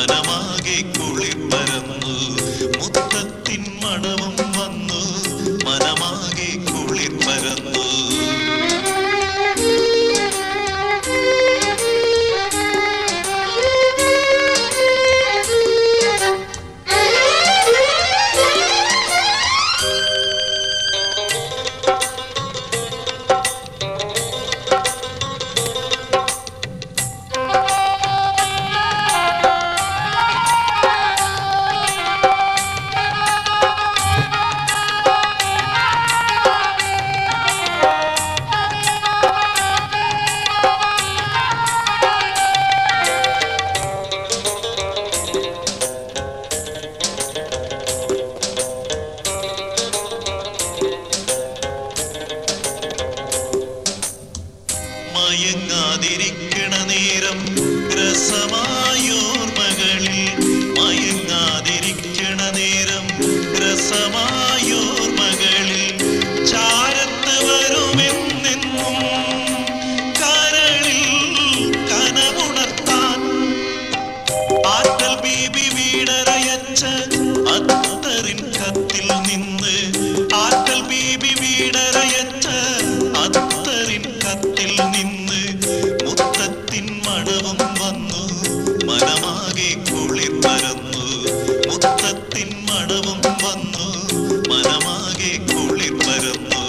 മനമാകെ കുളിർ പരന്നു മുത്തത്തിൻ മണവും വന്നു മനമാകെ കുളിർ പരന്നു മയങ്ങാതിരിക്കണ നേരം രസമായോർമകളിൽ മയങ്ങാതിരിക്കണ നേരം രസമായോർമകളിൽ ചാരത്ത് വരുമെന്നെന്നും കരളിൽ കനമുണർത്താൻ ആറ്റൽ ബീബി വീടരയച്ച അത്തറിൻ കത്തിൽ നിന്ന് ആറ്റൽ ബീബി വീടരയച്ച അത്തറിൻ കത്തിൽ നിന്ന് മുത്തത്തിൻ മണവും വന്നു മനമാകെ കുളിർ പരന്നു മുത്തത്തിൻ മണവും വന്നു മനമാകെ കുളിർ പരന്നു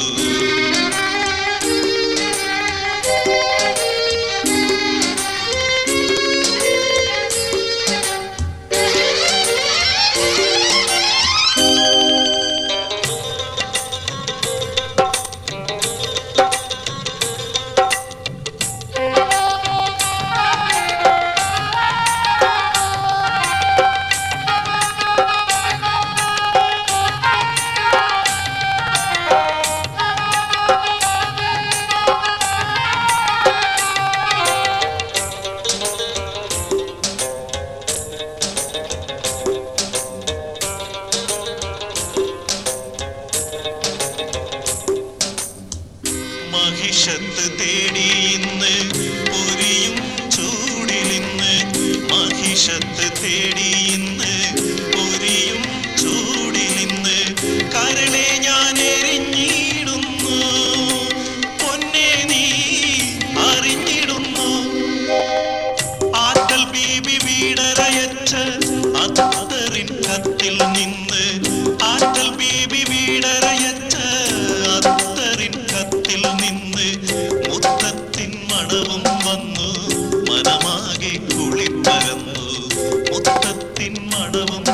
മഹിഷത്ത് തേടി ഇന്ന് പൊരിയും ചൂടിലിന്ന് മഹിഷത്ത് തേടി ഇന്ന് പൊരിയും ചൂടിലിന്ന് കരളെ ഞാൻ എരിഞ്ഞിടുന്നു പൊന്നെ നീ അറിഞ്ഞിടുന്നു ആറ്റൽ ബീബി വീടരയച്ച അത്തറിൻ കത്തിൽ നിന്ന് ആറ്റൽ ബീബി വീടരയച്ച അത്തറിൻ കത്തിൽ നിന്ന് മുത്തത്തിൻ മണവും വന്നു മനമാകെ കുളിപ്പരന്നു മുത്തത്തിൻ മണവും